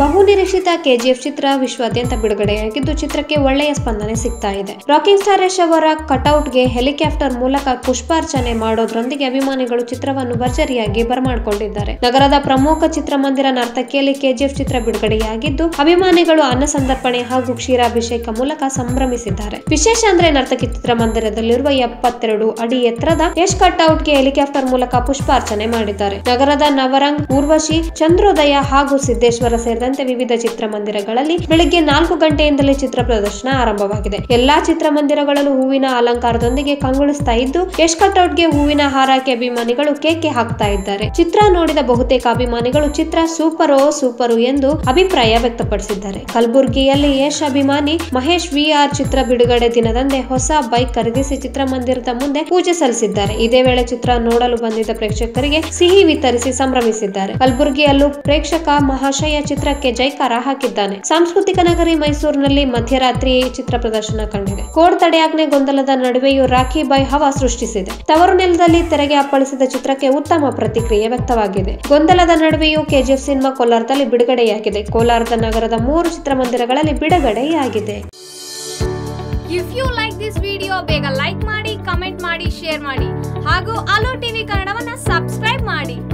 ಬಹುನಿರೀಕ್ಷಿತ ಕೆಜಿಎಫ್ ಚಿತ್ರ ವಿಶ್ವಾದ್ಯಂತ ಬಿಡುಗಡೆಯಾಗಿದ್ದು ಚಿತ್ರಕ್ಕೆ ಒಳ್ಳೆಯ ಸ್ಪಂದನೆ ಸಿಗ್ತಾ ಇದೆ ರಾಕಿಂಗ್ ಸ್ಟಾರ್ ಯಶ್ ಅವರ ಕಟೌಟ್ಗೆ ಹೆಲಿಕಾಪ್ಟರ್ ಮೂಲಕ ಪುಷ್ಪಾರ್ಚನೆ ಮಾಡೋದ್ರೊಂದಿಗೆ ಅಭಿಮಾನಿಗಳು ಚಿತ್ರವನ್ನು ಭರ್ಜರಿಯಾಗಿ ಬರಮಾಡಿಕೊಂಡಿದ್ದಾರೆ ನಗರದ ಪ್ರಮುಖ ಚಿತ್ರಮಂದಿರ ನರ್ತಕಿಯಲ್ಲಿ ಕೆಜಿಎಫ್ ಚಿತ್ರ ಬಿಡುಗಡೆಯಾಗಿದ್ದು ಅಭಿಮಾನಿಗಳು ಅನ್ನ ಸಂದರ್ಪಣೆ ಹಾಗೂ ಕ್ಷೀರಾಭಿಷೇಕ ಮೂಲಕ ಸಂಭ್ರಮಿಸಿದ್ದಾರೆ ವಿಶೇಷ ಅಂದ್ರೆ ನರ್ತಕಿ ಚಿತ್ರಮಂದಿರದಲ್ಲಿರುವ ಎಪ್ಪತ್ತೆರಡು ಅಡಿ ಎತ್ತರದ ಯಶ್ ಕಟ್ಔಟ್ಗೆ ಹೆಲಿಕಾಪ್ಟರ್ ಮೂಲಕ ಪುಷ್ಪಾರ್ಚನೆ ಮಾಡಿದ್ದಾರೆ ನಗರದ ನವರಂಗ್ ಊರ್ವಶಿ ಚಂದ್ರೋದಯ ಹಾಗೂ ಸಿದ್ದೇಶ್ವರ ಸೇರಿದಂತೆ ವಿವಿಧ ಚಿತ್ರಮಂದಿರಗಳಲ್ಲಿ ಬೆಳಿಗ್ಗೆ ನಾಲ್ಕು ಗಂಟೆಯಿಂದಲೇ ಚಿತ್ರ ಪ್ರದರ್ಶನ ಆರಂಭವಾಗಿದೆ ಎಲ್ಲಾ ಚಿತ್ರಮಂದಿರಗಳಲ್ಲೂ ಹೂವಿನ ಅಲಂಕಾರದೊಂದಿಗೆ ಕಂಗೊಳಿಸ್ತಾ ಇದ್ದು ಯಶ್ ಕಟ್ಔಟ್ಗೆ ಹೂವಿನ ಹಾರ ಹಾಕಿ ಅಭಿಮಾನಿಗಳು ಕೇಕೆ ಹಾಕ್ತಾ ಇದ್ದಾರೆ ಚಿತ್ರ ನೋಡಿದ ಬಹುತೇಕ ಅಭಿಮಾನಿಗಳು ಚಿತ್ರ ಸೂಪರ್ ಓ ಸೂಪರು ಎಂದು ಅಭಿಪ್ರಾಯ ವ್ಯಕ್ತಪಡಿಸಿದ್ದಾರೆ ಕಲಬುರಗಿಯಲ್ಲಿ ಯಶ್ ಅಭಿಮಾನಿ ಮಹೇಶ್ ವಿಆರ್ ಚಿತ್ರ ಬಿಡುಗಡೆ ದಿನದಂದೇ ಹೊಸ ಬೈಕ್ ಖರೀದಿಸಿ ಚಿತ್ರಮಂದಿರದ ಮುಂದೆ ಪೂಜೆ ಸಲ್ಲಿಸಿದ್ದಾರೆ ಇದೇ ವೇಳೆ ಚಿತ್ರ ನೋಡಲು ಬಂದಿದ್ದ ಪ್ರೇಕ್ಷಕರಿಗೆ ಸಿಹಿ ವಿತರಿಸಿ ಸಂಭ್ರಮಿಸಿದ್ದಾರೆ ಕಲಬುರಗಿಯಲ್ಲೂ ಪ್ರೇಕ್ಷಕ ಮಹಾಶಯ ಚಿತ್ರಕ್ಕೆ ಜೈಕಾರ ಹಾಕಿದ್ದಾನೆ ಸಾಂಸ್ಕೃತಿಕ ನಗರಿ ಮೈಸೂರಿನಲ್ಲಿ ಮಧ್ಯರಾತ್ರಿ ಈ ಚಿತ್ರ ಪ್ರದರ್ಶನ ಕಂಡಿದೆ ಕೋಡ್ ತಡೆಯಾಜ್ಞೆ ಗೊಂದಲದ ನಡುವೆಯೂ ರಾಖಿ ಬೈ ಹವಾ ಸೃಷ್ಟಿಸಿದೆ ತವರು ನೆಲದಲ್ಲಿ ತೆರೆಗೆ ಅಪ್ಪಳಿಸಿದ ಚಿತ್ರಕ್ಕೆ ಉತ್ತಮ ಪ್ರತಿಕ್ರಿಯೆ ವ್ಯಕ್ತವಾಗಿದೆ ಗೊಂದಲದ ನಡುವೆಯೂ ಕೆಜಿಎಫ್ ಸಿನಿಮಾ ಕೋಲಾರದಲ್ಲಿ ಬಿಡುಗಡೆಯಾಗಿದೆ ಕೋಲಾರದ ನಗರದ ಮೂರು ಚಿತ್ರಮಂದಿರಗಳಲ್ಲಿ ಬಿಡುಗಡೆಯಾಗಿದೆ if you like this video ಬೇಗ ಲೈಕ್ ಮಾಡಿ ಕಮೆಂಟ್ ಮಾಡಿ ಶೇರ್ ಮಾಡಿ ಹಾಗೂ ಅಲೋ ಟಿವಿ ಕನ್ನಡವನ್ನ ಸಬ್ಸ್ಕ್ರೈಬ್ ಮಾಡಿ